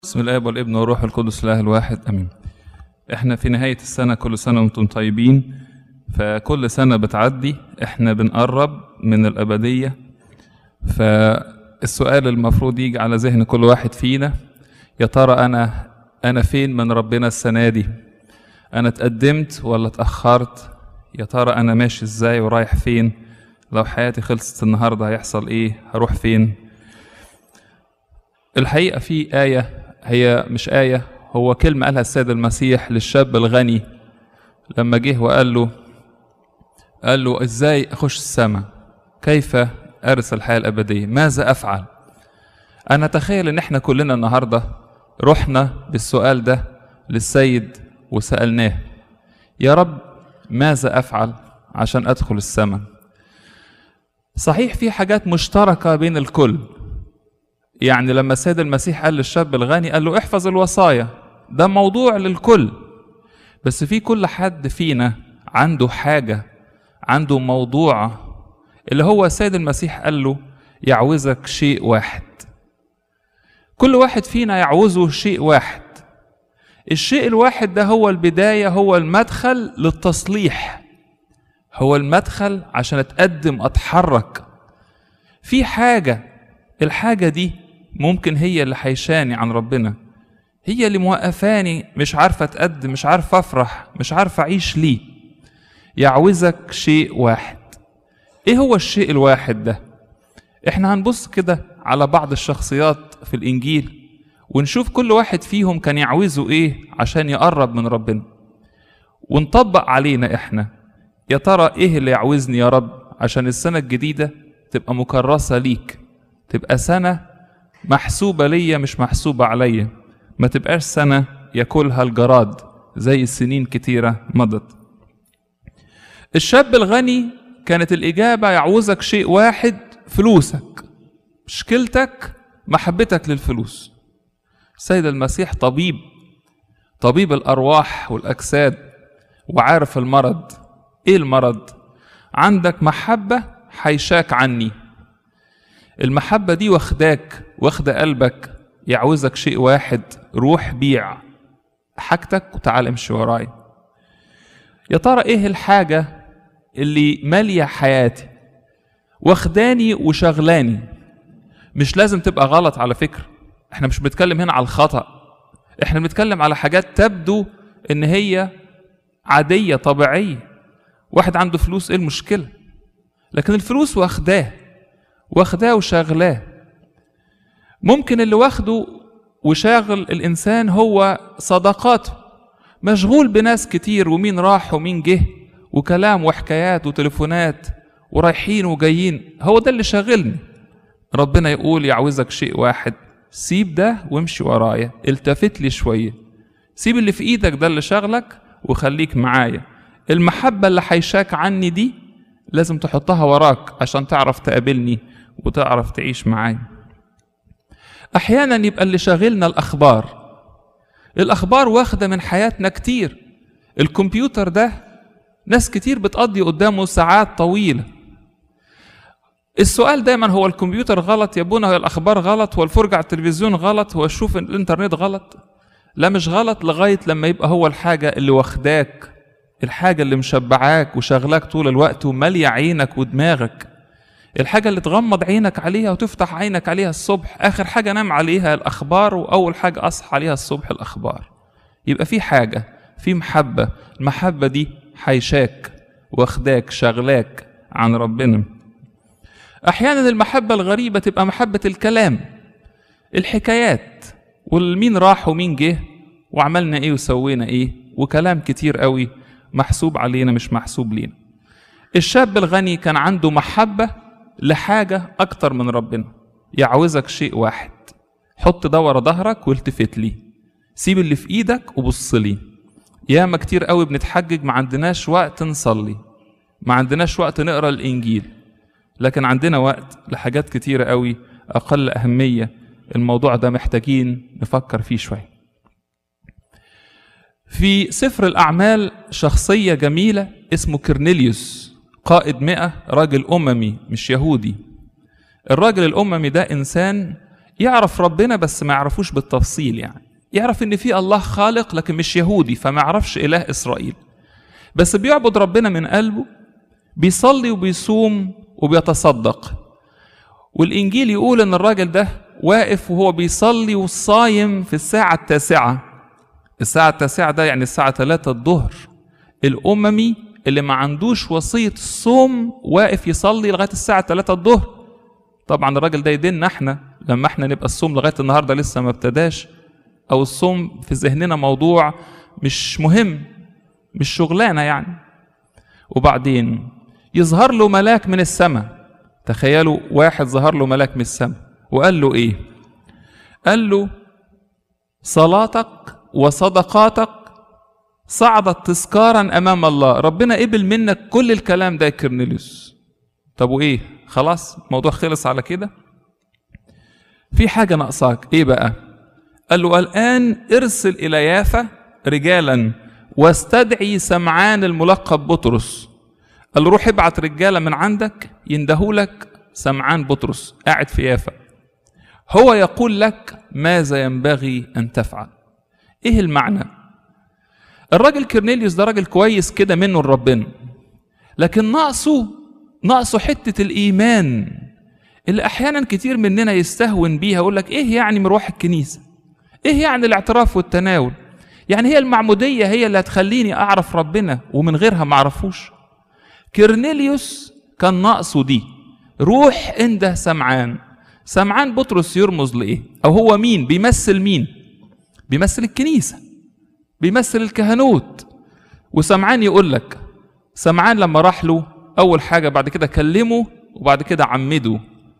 بسم الاب والابن والروح القدس الاله الواحد امين احنا في نهايه السنه كل سنه وانتم طيبين فكل سنه بتعدي احنا بنقرب من الابديه فالسؤال المفروض يجي على ذهن كل واحد فينا يا ترى انا انا فين من ربنا السنه دي انا اتقدمت ولا اتاخرت يا ترى انا ماشي ازاي ورايح فين لو حياتي خلصت النهارده هيحصل ايه هروح فين الحقيقه في ايه هي مش آية هو كلمة قالها السيد المسيح للشاب الغني لما جه وقال له قال له ازاي اخش السماء كيف ارث الحياة الأبدية ماذا أفعل أنا أتخيل إن إحنا كلنا النهاردة رحنا بالسؤال ده للسيد وسألناه يا رب ماذا أفعل عشان أدخل السماء صحيح في حاجات مشتركة بين الكل يعني لما السيد المسيح قال للشاب الغني قال له احفظ الوصايا ده موضوع للكل بس في كل حد فينا عنده حاجة عنده موضوع اللي هو السيد المسيح قال له يعوزك شيء واحد كل واحد فينا يعوزه شيء واحد الشيء الواحد ده هو البداية هو المدخل للتصليح هو المدخل عشان اتقدم اتحرك في حاجة الحاجة دي ممكن هي اللي حيشاني عن ربنا هي اللي موقفاني مش عارفة أتقدم مش عارفة أفرح مش عارفة أعيش ليه يعوزك شيء واحد إيه هو الشيء الواحد ده إحنا هنبص كده على بعض الشخصيات في الإنجيل ونشوف كل واحد فيهم كان يعوزه إيه عشان يقرب من ربنا ونطبق علينا إحنا يا ترى إيه اللي يعوزني يا رب عشان السنة الجديدة تبقى مكرسة ليك تبقى سنة محسوبة ليا مش محسوبة عليا ما تبقاش سنة ياكلها الجراد زي السنين كتيرة مضت الشاب الغني كانت الإجابة يعوزك شيء واحد فلوسك مشكلتك محبتك للفلوس السيد المسيح طبيب طبيب الأرواح والأجساد وعارف المرض إيه المرض عندك محبة حيشاك عني المحبة دي واخداك واخدة قلبك يعوزك شيء واحد روح بيع حاجتك وتعال امشي وراي يا ترى ايه الحاجة اللي مالية حياتي واخداني وشغلاني مش لازم تبقى غلط على فكرة احنا مش بنتكلم هنا على الخطأ احنا بنتكلم على حاجات تبدو ان هي عادية طبيعية واحد عنده فلوس ايه المشكلة لكن الفلوس واخداه واخداه وشاغلاه ممكن اللي واخده وشاغل الإنسان هو صداقاته مشغول بناس كتير ومين راح ومين جه وكلام وحكايات وتليفونات ورايحين وجايين هو ده اللي شاغلني ربنا يقول يعوزك شيء واحد سيب ده وامشي ورايا التفت لي شوية سيب اللي في ايدك ده اللي شاغلك وخليك معايا المحبة اللي حيشاك عني دي لازم تحطها وراك عشان تعرف تقابلني وتعرف تعيش معايا احيانا يبقى اللي شاغلنا الاخبار الاخبار واخده من حياتنا كتير الكمبيوتر ده ناس كتير بتقضي قدامه ساعات طويله السؤال دايما هو الكمبيوتر غلط يا ابونا هو الاخبار غلط هو الفرجه على التلفزيون غلط هو الشوف الانترنت غلط لا مش غلط لغايه لما يبقى هو الحاجه اللي واخداك الحاجه اللي مشبعاك وشغلاك طول الوقت وماليه عينك ودماغك الحاجة اللي تغمض عينك عليها وتفتح عينك عليها الصبح آخر حاجة نام عليها الأخبار وأول حاجة أصحى عليها الصبح الأخبار يبقى في حاجة في محبة المحبة دي حيشاك واخداك شغلاك عن ربنا أحيانا المحبة الغريبة تبقى محبة الكلام الحكايات والمين راح ومين جه وعملنا ايه وسوينا ايه وكلام كتير قوي محسوب علينا مش محسوب لينا الشاب الغني كان عنده محبة لحاجة أكتر من ربنا يعوزك شيء واحد حط ده ورا ظهرك والتفت لي سيب اللي في إيدك وبص لي ياما كتير قوي بنتحجج ما عندناش وقت نصلي ما عندناش وقت نقرا الإنجيل لكن عندنا وقت لحاجات كتيرة قوي أقل أهمية الموضوع ده محتاجين نفكر فيه شوية في سفر الأعمال شخصية جميلة اسمه كرنيليوس قائد مئة راجل أممي مش يهودي الراجل الأممي ده إنسان يعرف ربنا بس ما يعرفوش بالتفصيل يعني يعرف ان في الله خالق لكن مش يهودي فما يعرفش اله اسرائيل بس بيعبد ربنا من قلبه بيصلي وبيصوم وبيتصدق والانجيل يقول ان الراجل ده واقف وهو بيصلي وصايم في الساعة التاسعة الساعة التاسعة ده يعني الساعة 3 الظهر الأممي اللي ما عندوش وصية الصوم واقف يصلي لغاية الساعة 3 الظهر طبعا الراجل ده يديننا احنا لما احنا نبقى الصوم لغاية النهاردة لسه ما ابتداش أو الصوم في ذهننا موضوع مش مهم مش شغلانة يعني وبعدين يظهر له ملاك من السماء تخيلوا واحد ظهر له ملاك من السماء وقال له ايه قال له صلاتك وصدقاتك صعدت تذكارا امام الله ربنا قبل منك كل الكلام ده يا كرنيليوس طب وايه خلاص الموضوع خلص على كده في حاجه ناقصاك ايه بقى قال له الان ارسل الى يافا رجالا واستدعي سمعان الملقب بطرس قال له روح ابعت رجاله من عندك يندهولك سمعان بطرس قاعد في يافا هو يقول لك ماذا ينبغي ان تفعل ايه المعنى الراجل كرنيليوس ده راجل كويس كده منه لربنا لكن ناقصه ناقصه حته الايمان اللي احيانا كتير مننا يستهون بيها يقول لك ايه يعني مروح الكنيسه ايه يعني الاعتراف والتناول يعني هي المعموديه هي اللي هتخليني اعرف ربنا ومن غيرها ما اعرفوش كرنيليوس كان ناقصه دي روح انده سمعان سمعان بطرس يرمز لايه او هو مين بيمثل مين بيمثل الكنيسه بيمثل الكهنوت وسمعان يقول لك سمعان لما راح له اول حاجه بعد كده كلمه وبعد كده عمده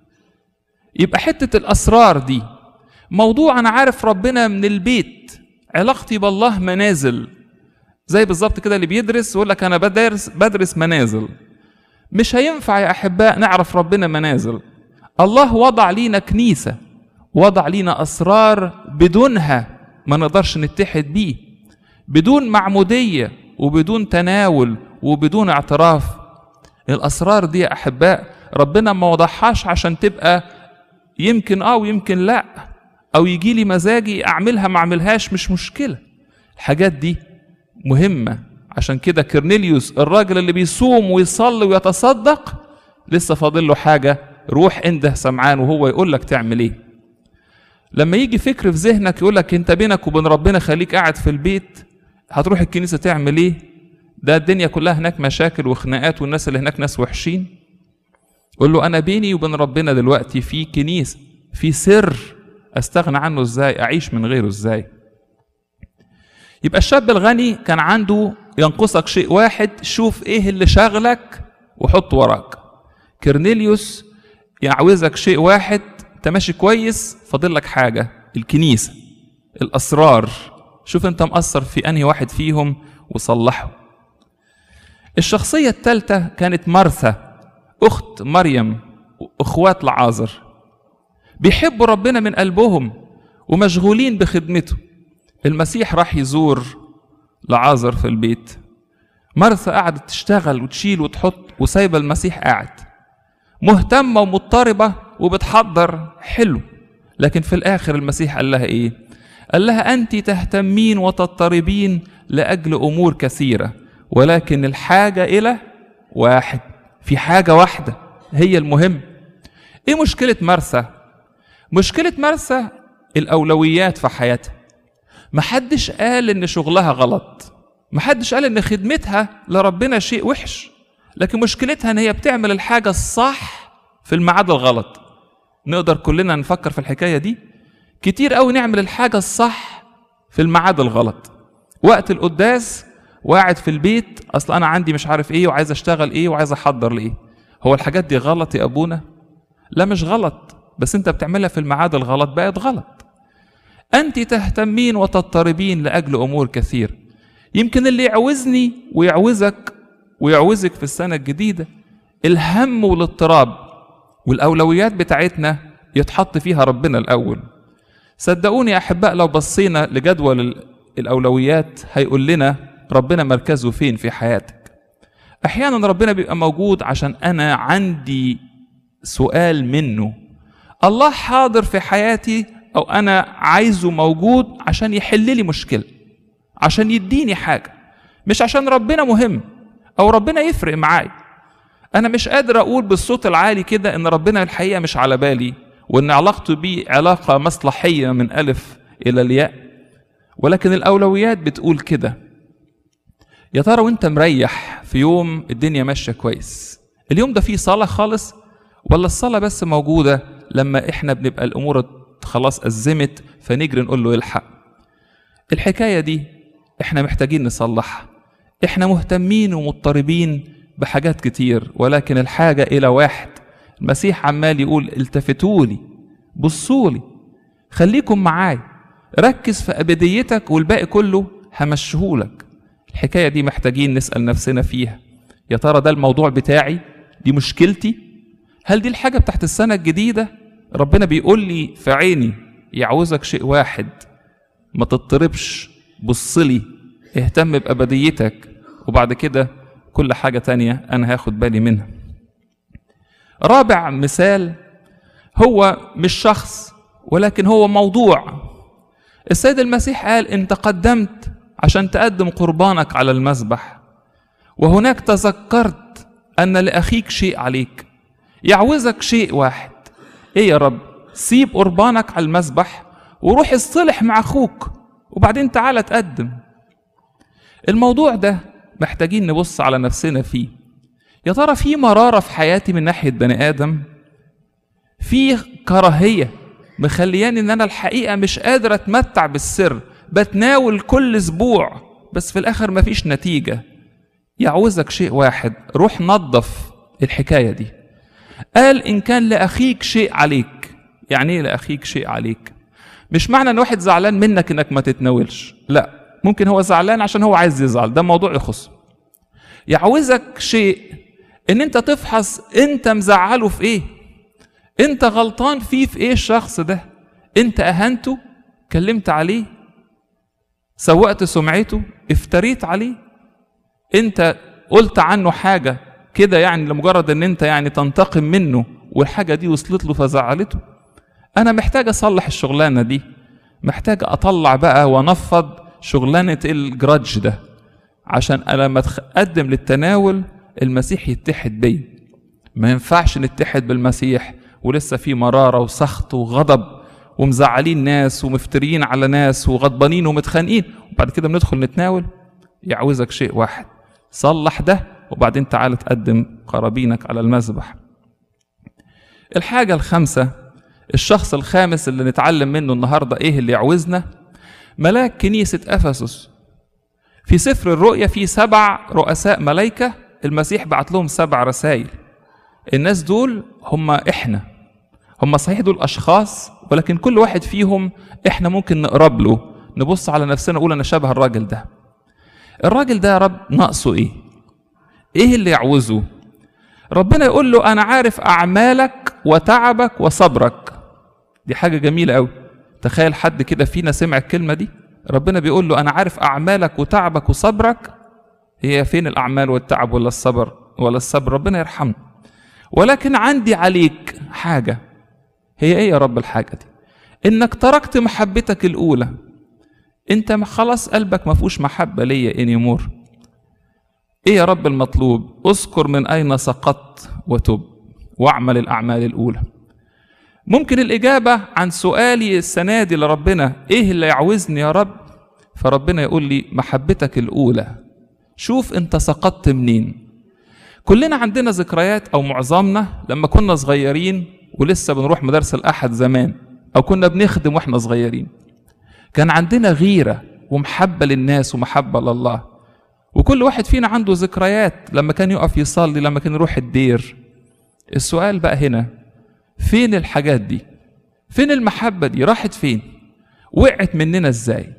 يبقى حته الاسرار دي موضوع انا عارف ربنا من البيت علاقتي بالله منازل زي بالظبط كده اللي بيدرس يقول لك انا بدرس بدرس منازل مش هينفع يا احباء نعرف ربنا منازل الله وضع لينا كنيسه وضع لينا اسرار بدونها ما نقدرش نتحد بيه بدون معموديه وبدون تناول وبدون اعتراف الاسرار دي يا احباء ربنا ما وضعهاش عشان تبقى يمكن اه ويمكن لا او يجي لي مزاجي اعملها ما اعملهاش مش مشكله الحاجات دي مهمه عشان كده كرنيليوس الراجل اللي بيصوم ويصلي ويتصدق لسه فاضل له حاجه روح انده سمعان وهو يقول لك تعمل ايه لما يجي فكر في ذهنك يقول لك انت بينك وبين ربنا خليك قاعد في البيت هتروح الكنيسه تعمل ايه ده الدنيا كلها هناك مشاكل وخناقات والناس اللي هناك ناس وحشين قول له انا بيني وبين ربنا دلوقتي في كنيسه في سر استغنى عنه ازاي اعيش من غيره ازاي يبقى الشاب الغني كان عنده ينقصك شيء واحد شوف ايه اللي شاغلك وحط وراك كرنيليوس يعوزك شيء واحد انت ماشي كويس فاضل لك حاجه الكنيسه الاسرار شوف انت مقصر في انهي واحد فيهم وصلحه الشخصيه الثالثه كانت مرثا اخت مريم اخوات لعازر بيحبوا ربنا من قلبهم ومشغولين بخدمته المسيح راح يزور لعازر في البيت مرثا قعدت تشتغل وتشيل وتحط وسايبه المسيح قاعد مهتمه ومضطربه وبتحضر حلو لكن في الاخر المسيح قال لها ايه قال لها انت تهتمين وتضطربين لاجل امور كثيره ولكن الحاجه الى واحد في حاجه واحده هي المهم ايه مشكله مرثا مشكله مرثا الاولويات في حياتها محدش قال ان شغلها غلط محدش قال ان خدمتها لربنا شيء وحش لكن مشكلتها ان هي بتعمل الحاجه الصح في الميعاد الغلط نقدر كلنا نفكر في الحكايه دي كتير قوي نعمل الحاجه الصح في الميعاد الغلط وقت القداس وقاعد في البيت اصل انا عندي مش عارف ايه وعايز اشتغل ايه وعايز احضر لايه هو الحاجات دي غلط يا ابونا لا مش غلط بس انت بتعملها في الميعاد الغلط بقت غلط انت تهتمين وتضطربين لاجل امور كثير يمكن اللي يعوزني ويعوزك ويعوزك في السنه الجديده الهم والاضطراب والاولويات بتاعتنا يتحط فيها ربنا الاول صدقوني يا احباء لو بصينا لجدول الاولويات هيقول لنا ربنا مركزه فين في حياتك احيانا ربنا بيبقى موجود عشان انا عندي سؤال منه الله حاضر في حياتي او انا عايزه موجود عشان يحل لي مشكله عشان يديني حاجه مش عشان ربنا مهم او ربنا يفرق معايا انا مش قادر اقول بالصوت العالي كده ان ربنا الحقيقه مش على بالي وان علاقته بيه علاقه مصلحيه من الف الى الياء ولكن الاولويات بتقول كده يا ترى وانت مريح في يوم الدنيا ماشيه كويس اليوم ده فيه صلاه خالص ولا الصلاه بس موجوده لما احنا بنبقى الامور خلاص ازمت فنجري نقول له الحق الحكايه دي احنا محتاجين نصلحها احنا مهتمين ومضطربين بحاجات كتير ولكن الحاجه الى واحد المسيح عمال يقول التفتوا لي بصوا لي خليكم معاي ركز في ابديتك والباقي كله همشيهولك الحكايه دي محتاجين نسال نفسنا فيها يا ترى ده الموضوع بتاعي دي مشكلتي هل دي الحاجه بتاعت السنه الجديده ربنا بيقول لي في عيني يعوزك شيء واحد ما تضطربش بص لي اهتم بابديتك وبعد كده كل حاجه تانية انا هاخد بالي منها رابع مثال هو مش شخص ولكن هو موضوع السيد المسيح قال ان تقدمت عشان تقدم قربانك على المذبح وهناك تذكرت ان لاخيك شيء عليك يعوزك شيء واحد ايه يا رب سيب قربانك على المذبح وروح اصطلح مع اخوك وبعدين تعالى تقدم الموضوع ده محتاجين نبص على نفسنا فيه يا ترى في مرارة في حياتي من ناحية بني آدم في كراهية مخلياني ان انا الحقيقة مش قادر اتمتع بالسر بتناول كل اسبوع بس في الاخر مفيش نتيجة يعوزك شيء واحد روح نظف الحكاية دي قال ان كان لاخيك شيء عليك يعني ايه لاخيك شيء عليك مش معنى ان واحد زعلان منك انك ما تتناولش لا ممكن هو زعلان عشان هو عايز يزعل ده موضوع يخصه يعوزك شيء ان انت تفحص انت مزعله في ايه انت غلطان فيه في ايه الشخص ده انت اهنته كلمت عليه سوقت سمعته افتريت عليه انت قلت عنه حاجة كده يعني لمجرد ان انت يعني تنتقم منه والحاجة دي وصلت له فزعلته انا محتاج اصلح الشغلانة دي محتاج اطلع بقى وانفض شغلانة الجراج ده عشان انا لما اتقدم للتناول المسيح يتحد بيا ما ينفعش نتحد بالمسيح ولسه في مرارة وسخط وغضب ومزعلين ناس ومفترين على ناس وغضبانين ومتخانقين وبعد كده بندخل نتناول يعوزك شيء واحد صلح ده وبعدين تعال تقدم قرابينك على المذبح الحاجة الخامسة الشخص الخامس اللي نتعلم منه النهاردة ايه اللي يعوزنا ملاك كنيسة أفسس في سفر الرؤيا في سبع رؤساء ملايكة المسيح بعت لهم سبع رسائل الناس دول هم احنا هم صحيح دول اشخاص ولكن كل واحد فيهم احنا ممكن نقرب له نبص على نفسنا نقول انا شبه الراجل ده الراجل ده يا رب ناقصه ايه ايه اللي يعوزه ربنا يقول له انا عارف اعمالك وتعبك وصبرك دي حاجه جميله قوي تخيل حد كده فينا سمع الكلمه دي ربنا بيقول له انا عارف اعمالك وتعبك وصبرك هي فين الاعمال والتعب ولا الصبر ولا الصبر ربنا يرحمنا ولكن عندي عليك حاجه هي ايه يا رب الحاجه دي انك تركت محبتك الاولى انت خلاص قلبك ما فيهوش محبه ليا انيمور ايه يا رب المطلوب اذكر من اين سقطت وتب واعمل الاعمال الاولى ممكن الاجابه عن سؤالي السنه دي لربنا ايه اللي يعوزني يا رب فربنا يقول لي محبتك الاولى شوف انت سقطت منين كلنا عندنا ذكريات او معظمنا لما كنا صغيرين ولسه بنروح مدارس الاحد زمان او كنا بنخدم واحنا صغيرين كان عندنا غيره ومحبه للناس ومحبه لله وكل واحد فينا عنده ذكريات لما كان يقف يصلي لما كان يروح الدير السؤال بقى هنا فين الحاجات دي فين المحبه دي راحت فين وقعت مننا ازاي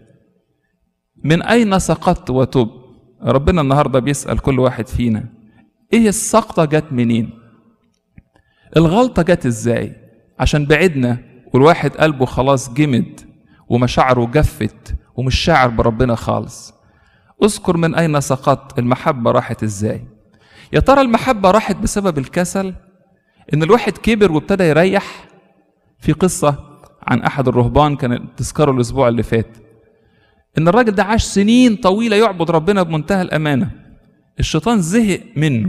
من اين سقطت وتب ربنا النهارده بيسال كل واحد فينا ايه السقطه جت منين الغلطه جت ازاي عشان بعدنا والواحد قلبه خلاص جمد ومشاعره جفت ومش شاعر بربنا خالص اذكر من اين سقطت المحبه راحت ازاي يا ترى المحبه راحت بسبب الكسل ان الواحد كبر وابتدى يريح في قصة عن أحد الرهبان كان تذكره الأسبوع اللي فات إن الراجل ده عاش سنين طويلة يعبد ربنا بمنتهى الأمانة الشيطان زهق منه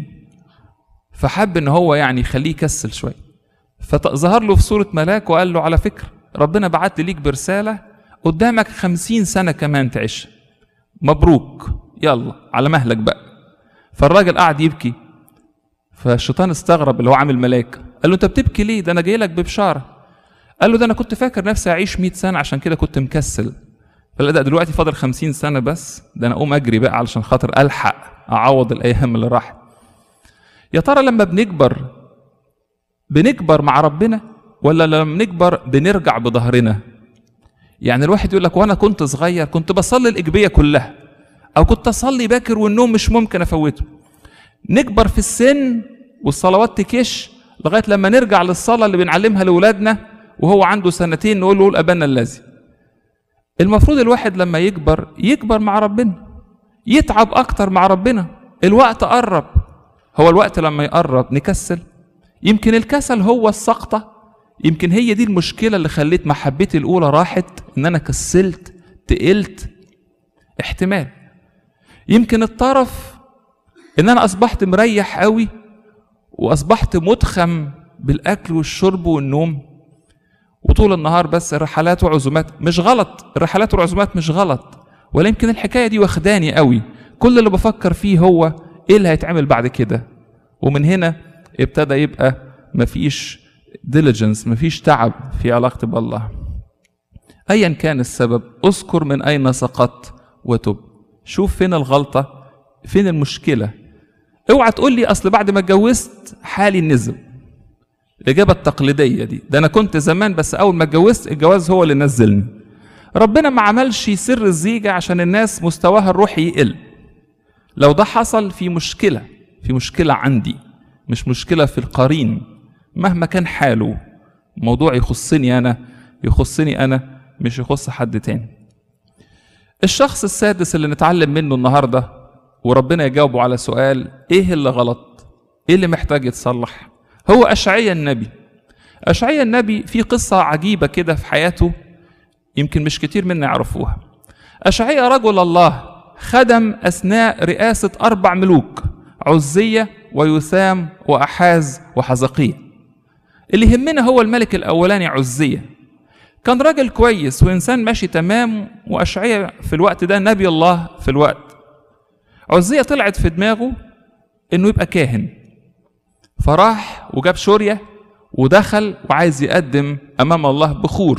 فحب إن هو يعني يخليه يكسل شوية فظهر له في صورة ملاك وقال له على فكرة ربنا بعت ليك برسالة قدامك خمسين سنة كمان تعيش مبروك يلا على مهلك بقى فالراجل قعد يبكي فالشيطان استغرب اللي هو عامل ملاك قال له انت بتبكي ليه ده انا جاي لك ببشاره قال له ده انا كنت فاكر نفسي اعيش 100 سنه عشان كده كنت مكسل فلا ده دلوقتي فاضل 50 سنه بس ده انا اقوم اجري بقى علشان خاطر الحق اعوض الايام اللي راحت يا ترى لما بنكبر بنكبر مع ربنا ولا لما بنكبر بنرجع بظهرنا يعني الواحد يقول لك وانا كنت صغير كنت بصلي الاجبيه كلها او كنت اصلي باكر والنوم مش ممكن افوته نكبر في السن والصلوات تكش لغايه لما نرجع للصلاه اللي بنعلمها لاولادنا وهو عنده سنتين نقول له قول ابانا الذي المفروض الواحد لما يكبر يكبر مع ربنا يتعب اكتر مع ربنا الوقت قرب هو الوقت لما يقرب نكسل يمكن الكسل هو السقطه يمكن هي دي المشكله اللي خليت محبتي الاولى راحت ان انا كسلت تقلت احتمال يمكن الطرف ان انا اصبحت مريح قوي واصبحت متخم بالاكل والشرب والنوم وطول النهار بس رحلات وعزومات مش غلط الرحلات والعزومات مش غلط ولا يمكن الحكايه دي واخداني قوي كل اللي بفكر فيه هو ايه اللي هيتعمل بعد كده ومن هنا ابتدى يبقى مفيش ديليجنس مفيش تعب في علاقتي بالله ايا كان السبب اذكر من اين سقطت وتب شوف فين الغلطه فين المشكله اوعى تقول لي اصل بعد ما اتجوزت حالي نزل الاجابه التقليديه دي ده انا كنت زمان بس اول ما اتجوزت الجواز هو اللي نزلني ربنا ما عملش سر الزيجه عشان الناس مستواها الروحي يقل لو ده حصل في مشكله في مشكله عندي مش مشكله في القرين مهما كان حاله موضوع يخصني انا يخصني انا مش يخص حد تاني الشخص السادس اللي نتعلم منه النهارده وربنا يجاوبه على سؤال ايه اللي غلط ايه اللي محتاج يتصلح هو اشعيا النبي اشعيا النبي في قصه عجيبه كده في حياته يمكن مش كتير منا يعرفوها اشعيا رجل الله خدم اثناء رئاسه اربع ملوك عزيه ويثام واحاز وحزقية اللي يهمنا هو الملك الاولاني عزيه كان راجل كويس وانسان ماشي تمام واشعيا في الوقت ده نبي الله في الوقت عزية طلعت في دماغه انه يبقى كاهن فراح وجاب شورية ودخل وعايز يقدم امام الله بخور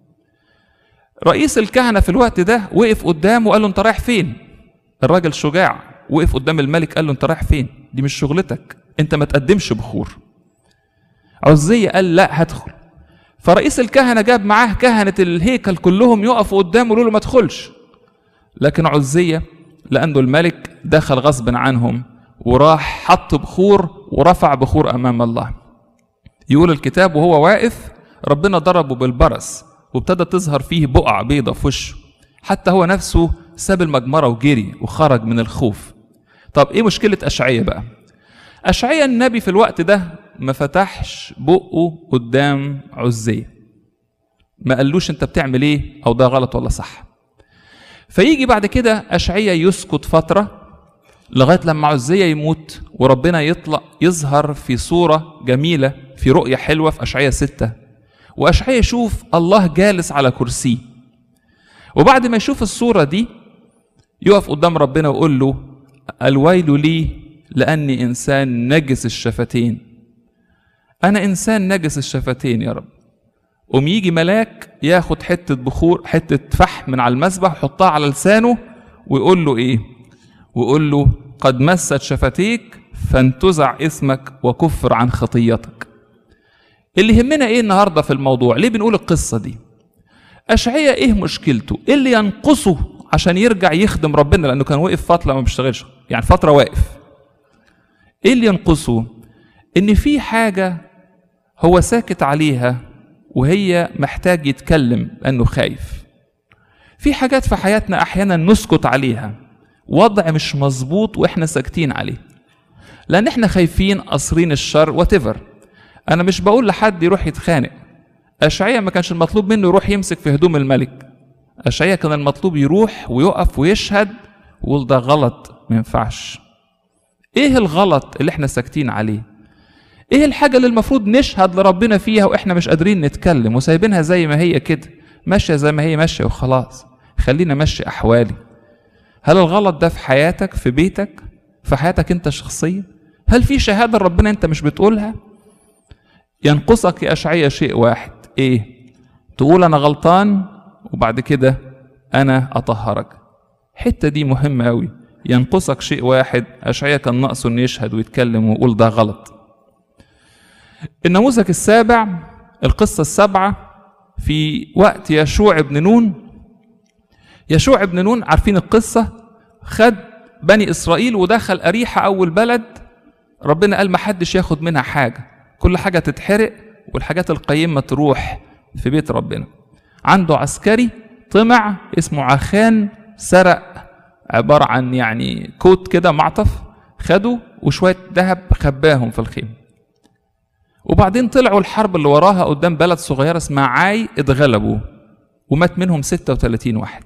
رئيس الكهنة في الوقت ده وقف قدامه وقال له انت رايح فين الراجل شجاع وقف قدام الملك قال له انت رايح فين دي مش شغلتك انت ما تقدمش بخور عزية قال لا هدخل فرئيس الكهنة جاب معاه كهنة الهيكل كلهم يقفوا قدامه يقولوا له ما تدخلش لكن عزية لأنه الملك دخل غصب عنهم وراح حط بخور ورفع بخور أمام الله يقول الكتاب وهو واقف ربنا ضربه بالبرص وابتدى تظهر فيه بقع بيضة في وشه حتى هو نفسه ساب المجمرة وجري وخرج من الخوف طب ايه مشكلة أشعية بقى أشعية النبي في الوقت ده ما فتحش بقه قدام عزية ما قالوش انت بتعمل ايه او ده غلط ولا صح فيجي بعد كده أشعية يسكت فترة لغاية لما عزية يموت وربنا يطلع يظهر في صورة جميلة في رؤية حلوة في أشعية ستة وأشعية يشوف الله جالس على كرسيه وبعد ما يشوف الصورة دي يقف قدام ربنا ويقول له الويل لي لأني إنسان نجس الشفتين أنا إنسان نجس الشفتين يا رب قوم يجي ملاك ياخد حتة بخور حتة فحم من على المسبح يحطها على لسانه ويقول له إيه؟ ويقول له قد مست شفتيك فانتزع اسمك وكفر عن خطيتك. اللي يهمنا إيه النهارده في الموضوع؟ ليه بنقول القصة دي؟ أشعية إيه مشكلته؟ إيه اللي ينقصه عشان يرجع يخدم ربنا لأنه كان وقف فترة ما بيشتغلش، يعني فترة واقف. إيه اللي ينقصه؟ إن في حاجة هو ساكت عليها وهي محتاج يتكلم لأنه خايف في حاجات في حياتنا أحيانا نسكت عليها وضع مش مظبوط وإحنا ساكتين عليه لأن إحنا خايفين قصرين الشر واتيفر أنا مش بقول لحد يروح يتخانق أشعية ما كانش المطلوب منه يروح يمسك في هدوم الملك أشعية كان المطلوب يروح ويقف ويشهد ويقول ده غلط ما ينفعش ايه الغلط اللي احنا ساكتين عليه ايه الحاجة اللي المفروض نشهد لربنا فيها واحنا مش قادرين نتكلم وسايبينها زي ما هي كده ماشية زي ما هي ماشية وخلاص خلينا ماشي احوالي هل الغلط ده في حياتك في بيتك في حياتك انت الشخصية هل في شهادة لربنا انت مش بتقولها ينقصك يا أشعية شيء واحد ايه تقول انا غلطان وبعد كده انا اطهرك الحتة دي مهمة أوي ينقصك شيء واحد أشعية كان ناقصه إنه يشهد ويتكلم ويقول ده غلط النموذج السابع القصة السابعة في وقت يشوع بن نون يشوع بن نون عارفين القصة خد بني إسرائيل ودخل أريحة أول بلد ربنا قال ما حدش ياخد منها حاجة كل حاجة تتحرق والحاجات القيمة تروح في بيت ربنا عنده عسكري طمع اسمه عخان سرق عبارة عن يعني كوت كده معطف خده وشوية ذهب خباهم في الخيمة وبعدين طلعوا الحرب اللي وراها قدام بلد صغيرة اسمها عاي اتغلبوا ومات منهم 36 واحد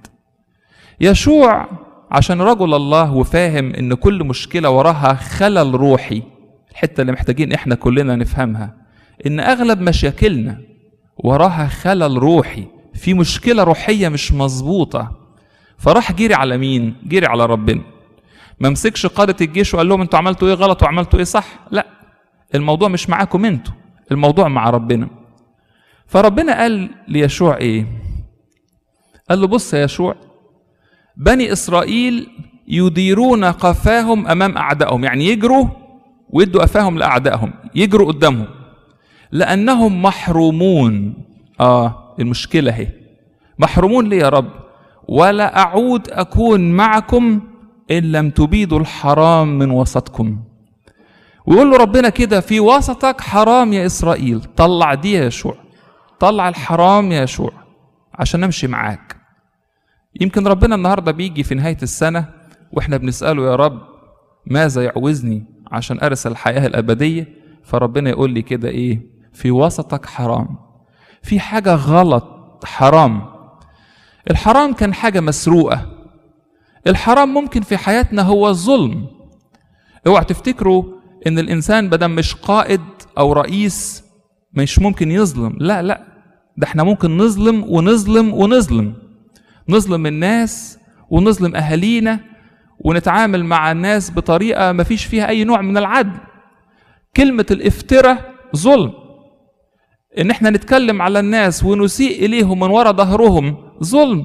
يشوع عشان رجل الله وفاهم ان كل مشكلة وراها خلل روحي الحتة اللي محتاجين احنا كلنا نفهمها ان اغلب مشاكلنا وراها خلل روحي في مشكلة روحية مش مظبوطة فراح جري على مين؟ جري على ربنا ما مسكش قادة الجيش وقال لهم انتوا عملتوا ايه غلط وعملتوا ايه صح لا الموضوع مش معاكم انتوا الموضوع مع ربنا فربنا قال ليشوع ايه قال له بص يا يشوع بني اسرائيل يديرون قفاهم امام اعدائهم يعني يجروا ويدوا قفاهم لاعدائهم يجروا قدامهم لانهم محرومون اه المشكله اهي محرومون ليه يا رب ولا اعود اكون معكم ان لم تبيدوا الحرام من وسطكم ويقول له ربنا كده في وسطك حرام يا اسرائيل طلع دي يا يشوع طلع الحرام يا يشوع عشان امشي معاك يمكن ربنا النهارده بيجي في نهايه السنه واحنا بنساله يا رب ماذا يعوزني عشان ارث الحياه الابديه فربنا يقول لي كده ايه في وسطك حرام في حاجه غلط حرام الحرام كان حاجه مسروقه الحرام ممكن في حياتنا هو الظلم اوعى تفتكروا ان الانسان بدل مش قائد او رئيس مش ممكن يظلم لا لا ده احنا ممكن نظلم ونظلم ونظلم نظلم الناس ونظلم اهالينا ونتعامل مع الناس بطريقه ما فيش فيها اي نوع من العدل كلمه الافتراء ظلم ان احنا نتكلم على الناس ونسيء اليهم من وراء ظهرهم ظلم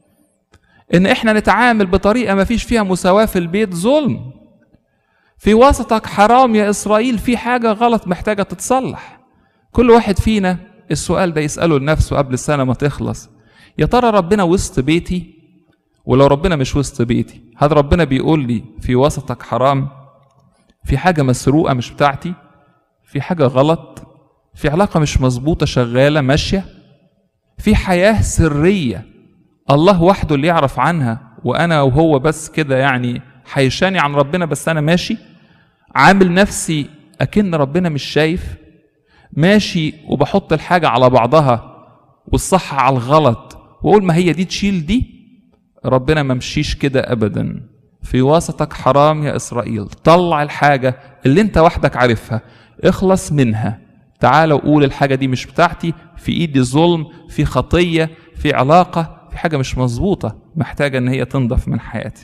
ان احنا نتعامل بطريقه ما فيش فيها مساواه في البيت ظلم في وسطك حرام يا اسرائيل في حاجه غلط محتاجه تتصلح كل واحد فينا السؤال ده يساله لنفسه قبل السنه ما تخلص يا ترى ربنا وسط بيتي ولو ربنا مش وسط بيتي هل ربنا بيقول لي في وسطك حرام في حاجه مسروقه مش بتاعتي في حاجه غلط في علاقه مش مظبوطه شغاله ماشيه في حياه سريه الله وحده اللي يعرف عنها وانا وهو بس كده يعني حيشاني عن ربنا بس انا ماشي عامل نفسي اكن ربنا مش شايف ماشي وبحط الحاجه على بعضها والصح على الغلط واقول ما هي دي تشيل دي ربنا ما مشيش كده ابدا في وسطك حرام يا اسرائيل طلع الحاجه اللي انت وحدك عارفها اخلص منها تعال وقول الحاجه دي مش بتاعتي في ايدي ظلم في خطيه في علاقه في حاجه مش مظبوطه محتاجه ان هي تنضف من حياتي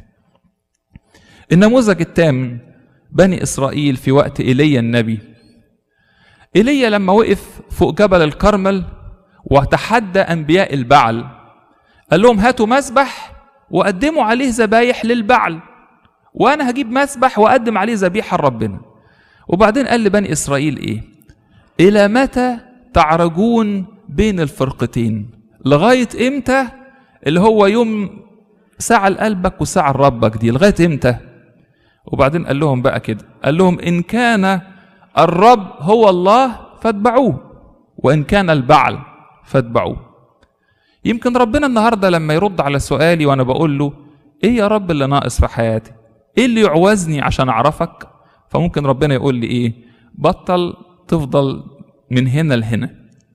النموذج الثامن بني اسرائيل في وقت ايليا النبي ايليا لما وقف فوق جبل الكرمل وتحدى انبياء البعل قال لهم هاتوا مسبح وقدموا عليه ذبايح للبعل وانا هجيب مسبح واقدم عليه ذبيحه لربنا وبعدين قال لبني اسرائيل ايه الى متى تعرجون بين الفرقتين لغايه امتى اللي هو يوم ساعة لقلبك وساعة لربك دي لغاية امتى وبعدين قال لهم بقى كده قال لهم إن كان الرب هو الله فاتبعوه وإن كان البعل فاتبعوه يمكن ربنا النهاردة لما يرد على سؤالي وأنا بقول له إيه يا رب اللي ناقص في حياتي إيه اللي يعوزني عشان أعرفك فممكن ربنا يقول لي إيه بطل تفضل من هنا لهنا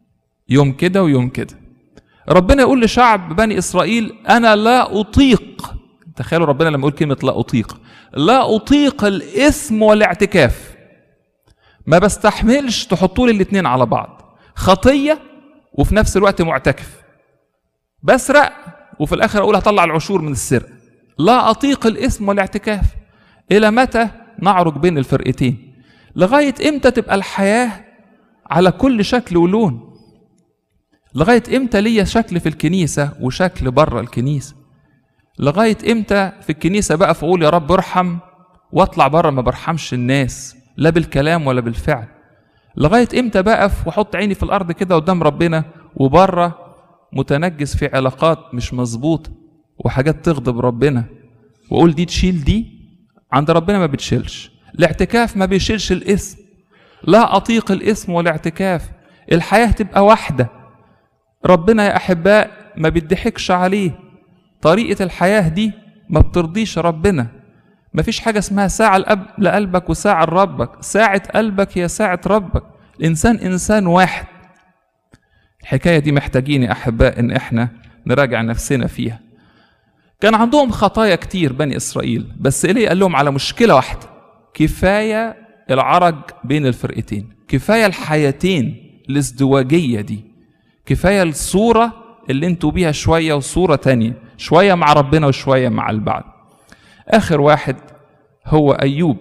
يوم كده ويوم كده ربنا يقول لشعب بني اسرائيل انا لا اطيق تخيلوا ربنا لما يقول كلمه لا اطيق لا اطيق الاثم والاعتكاف ما بستحملش تحطوا لي الاثنين على بعض خطيه وفي نفس الوقت معتكف بسرق وفي الاخر اقول هطلع العشور من السرقه لا اطيق الاثم والاعتكاف الى متى نعرج بين الفرقتين لغايه امتى تبقى الحياه على كل شكل ولون لغايه امتى ليا شكل في الكنيسه وشكل بره الكنيسه لغايه امتى في الكنيسه بقى فاقول يا رب ارحم واطلع بره ما برحمش الناس لا بالكلام ولا بالفعل لغايه امتى بقف واحط عيني في الارض كده قدام ربنا وبره متنجس في علاقات مش مظبوطه وحاجات تغضب ربنا واقول دي تشيل دي عند ربنا ما بتشيلش الاعتكاف ما بيشيلش الاسم لا اطيق الاسم والاعتكاف الحياه تبقى واحده ربنا يا احباء ما بيضحكش عليه طريقه الحياه دي ما بترضيش ربنا ما فيش حاجه اسمها ساعه الأب لقلبك وساعه لربك ساعه قلبك هي ساعه ربك الانسان انسان واحد الحكايه دي محتاجين يا احباء ان احنا نراجع نفسنا فيها كان عندهم خطايا كتير بني اسرائيل بس إلي قال لهم على مشكله واحده كفايه العرج بين الفرقتين كفايه الحياتين الازدواجيه دي كفايه الصوره اللي انتوا بيها شويه وصوره تانية شويه مع ربنا وشويه مع البعض اخر واحد هو ايوب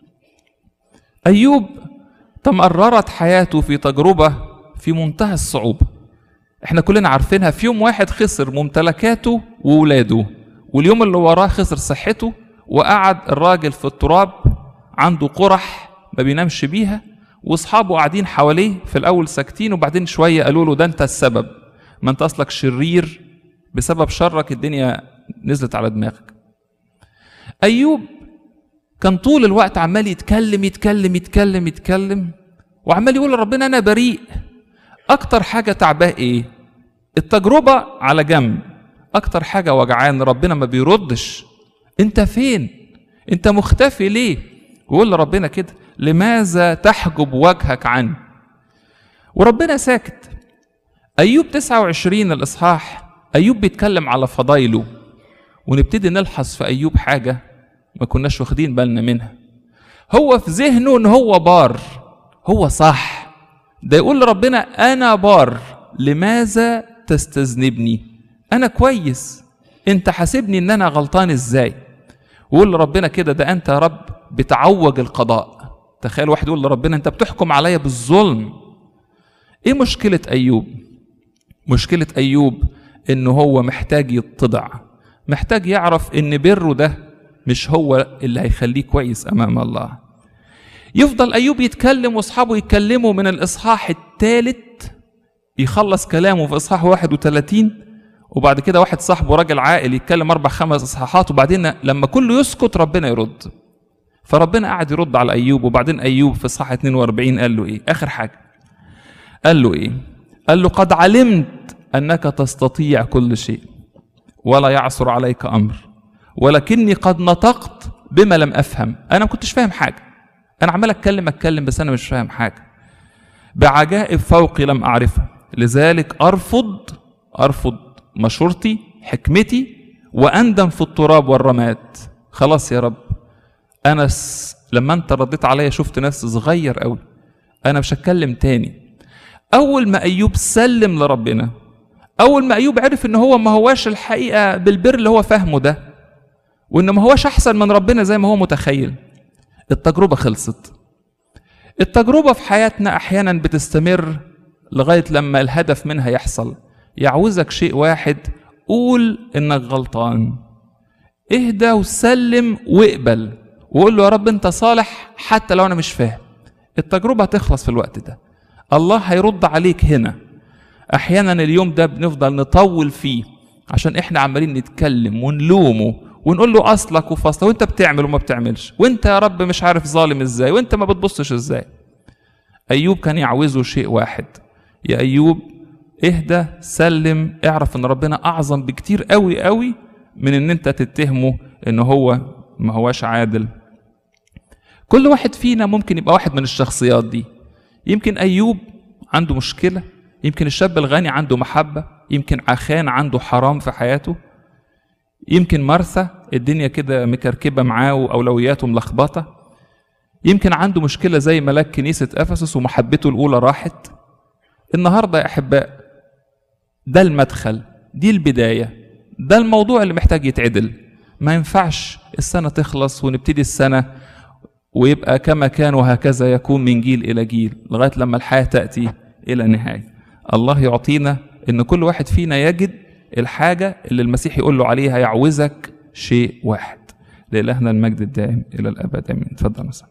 ايوب تمررت حياته في تجربه في منتهى الصعوبه احنا كلنا عارفينها في يوم واحد خسر ممتلكاته وولاده واليوم اللي وراه خسر صحته وقعد الراجل في التراب عنده قرح ما بينامش بيها واصحابه قاعدين حواليه في الاول ساكتين وبعدين شويه قالوا له ده انت السبب ما انت اصلك شرير بسبب شرك الدنيا نزلت على دماغك ايوب كان طول الوقت عمال يتكلم يتكلم يتكلم يتكلم وعمال يقول لربنا انا بريء اكتر حاجه تعباه ايه التجربه على جنب اكتر حاجه وجعان ربنا ما بيردش انت فين انت مختفي ليه ويقول لربنا كده لماذا تحجب وجهك عني وربنا ساكت ايوب 29 الاصحاح ايوب بيتكلم على فضايله ونبتدي نلحظ في ايوب حاجه ما كناش واخدين بالنا منها هو في ذهنه ان هو بار هو صح ده يقول لربنا انا بار لماذا تستذنبني انا كويس انت حاسبني ان انا غلطان ازاي ويقول لربنا كده ده انت يا رب بتعوج القضاء تخيل واحد يقول لربنا انت بتحكم عليا بالظلم ايه مشكله ايوب مشكله ايوب ان هو محتاج يتضع محتاج يعرف ان بره ده مش هو اللي هيخليه كويس امام الله يفضل ايوب يتكلم واصحابه يتكلموا من الاصحاح الثالث يخلص كلامه في اصحاح 31 وبعد كده واحد صاحبه راجل عاقل يتكلم اربع خمس اصحاحات وبعدين لما كله يسكت ربنا يرد فربنا قعد يرد على ايوب وبعدين ايوب في اصحاح 42 قال له ايه اخر حاجه قال له ايه قال له قد علمت انك تستطيع كل شيء ولا يعثر عليك امر ولكني قد نطقت بما لم افهم انا ما كنتش فاهم حاجه انا عمال اتكلم اتكلم بس انا مش فاهم حاجه بعجائب فوقي لم اعرفها لذلك ارفض ارفض مشورتي حكمتي واندم في التراب والرماد خلاص يا رب انا س... لما انت رديت عليا شفت نفسي صغير قوي انا مش هتكلم تاني اول ما ايوب سلم لربنا اول ما ايوب عرف ان هو ما هواش الحقيقه بالبر اللي هو فاهمه ده وان ما هواش احسن من ربنا زي ما هو متخيل التجربه خلصت التجربه في حياتنا احيانا بتستمر لغايه لما الهدف منها يحصل يعوزك شيء واحد قول انك غلطان اهدى وسلم واقبل وقول له يا رب انت صالح حتى لو انا مش فاهم التجربه هتخلص في الوقت ده الله هيرد عليك هنا احيانا اليوم ده بنفضل نطول فيه عشان احنا عمالين نتكلم ونلومه ونقول له اصلك وفصلك وانت بتعمل وما بتعملش وانت يا رب مش عارف ظالم ازاي وانت ما بتبصش ازاي ايوب كان يعوزه شيء واحد يا ايوب اهدى سلم اعرف ان ربنا اعظم بكتير قوي قوي من ان انت تتهمه ان هو ما هواش عادل كل واحد فينا ممكن يبقى واحد من الشخصيات دي يمكن ايوب عنده مشكله يمكن الشاب الغني عنده محبة يمكن عخان عنده حرام في حياته يمكن مرثى الدنيا كده مكركبة معاه وأولوياته ملخبطة يمكن عنده مشكلة زي ملاك كنيسة أفسس ومحبته الأولى راحت النهاردة يا أحباء ده المدخل دي البداية ده الموضوع اللي محتاج يتعدل ما ينفعش السنة تخلص ونبتدي السنة ويبقى كما كان وهكذا يكون من جيل إلى جيل لغاية لما الحياة تأتي إلى نهاية الله يعطينا إن كل واحد فينا يجد الحاجة اللي المسيح يقول له عليها يعوزك شيء واحد لإلهنا المجد الدائم إلى الأبد آمين اتفضل مثلا